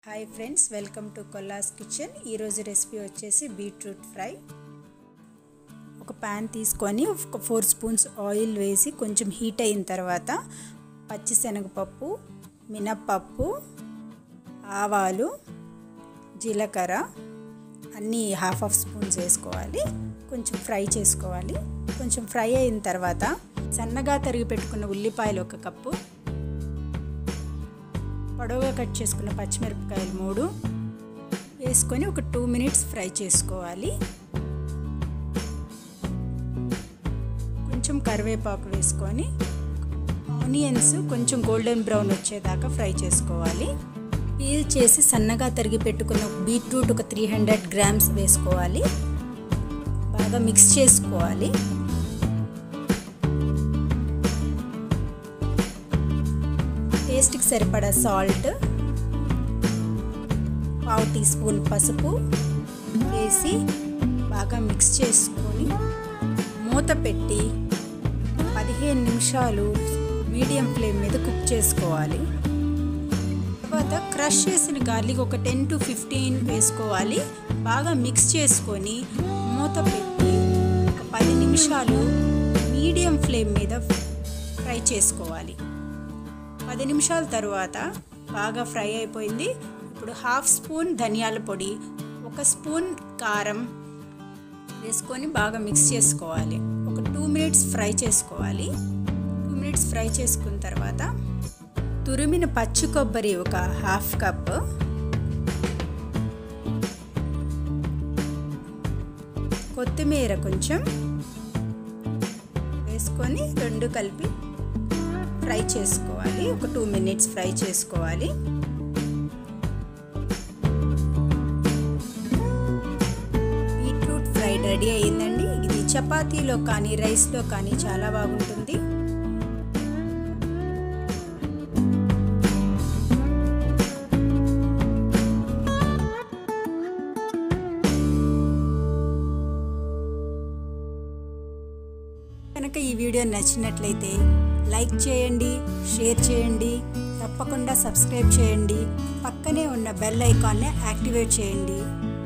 hi friends welcome to Kollas kitchen ఈరోజు recipe వచ్చేసి beetroot fry ఒక ప్యాన్ తీసుకొని ఒక ఫోర్ స్పూన్స్ ఆయిల్ వేసి కొంచెం హీట్ అయిన తర్వాత పచ్చిశనగపప్పు మినప్పప్పు ఆవాలు జీలకర్ర అన్నీ హాఫ్ హాఫ్ స్పూన్స్ వేసుకోవాలి కొంచెం ఫ్రై చేసుకోవాలి కొంచెం ఫ్రై అయిన తర్వాత సన్నగా తరిగి పెట్టుకున్న ఉల్లిపాయలు ఒక కప్పు పొడవుగా కట్ చేసుకున్న పచ్చిమిరపకాయలు మూడు వేసుకొని ఒక టూ మినిట్స్ ఫ్రై చేసుకోవాలి కొంచెం కరివేపాకు వేసుకొని ఆనియన్స్ కొంచెం గోల్డెన్ బ్రౌన్ వచ్చేదాకా ఫ్రై చేసుకోవాలి పీల్ చేసి సన్నగా తరిగి పెట్టుకున్న బీట్రూట్ ఒక త్రీ హండ్రెడ్ గ్రామ్స్ వేసుకోవాలి బాగా మిక్స్ చేసుకోవాలి టేస్ట్కి సరిపడా సాల్ట్ పావు టీ స్పూన్ పసుపు వేసి బాగా మిక్స్ చేసుకొని మూత పెట్టి పదిహేను నిమిషాలు మీడియం ఫ్లేమ్ మీద కుక్ చేసుకోవాలి తర్వాత క్రష్ చేసిన గార్లిక్ ఒక టెన్ టు ఫిఫ్టీన్ వేసుకోవాలి బాగా మిక్స్ చేసుకొని మూత పెట్టి ఒక పది నిమిషాలు మీడియం ఫ్లేమ్ మీద ఫ్రై చేసుకోవాలి పది నిమిషాల తర్వాత బాగా ఫ్రై అయిపోయింది ఇప్పుడు హాఫ్ స్పూన్ ధనియాల పొడి ఒక స్పూన్ కారం వేసుకొని బాగా మిక్స్ చేసుకోవాలి ఒక టూ మినిట్స్ ఫ్రై చేసుకోవాలి టూ మినిట్స్ ఫ్రై చేసుకున్న తర్వాత తురిమిన పచ్చి కొబ్బరి ఒక హాఫ్ కప్ కొత్తిమీర కొంచెం వేసుకొని రెండు కలిపి ఫ్రై చేసుకోవాలి ఒక టూ మినిట్స్ ఫ్రై చేసుకోవాలి బీట్రూట్ ఫ్రై రెడీ అయ్యిందండి ఇది చపాతీలో కానీ రైస్లో కానీ చాలా బాగుంటుంది కనుక ఈ వీడియో నచ్చినట్లయితే లైక్ చేయండి షేర్ చేయండి తప్పకుండా సబ్స్క్రైబ్ చేయండి పక్కనే ఉన్న బెల్ ఐకాన్ని యాక్టివేట్ చేయండి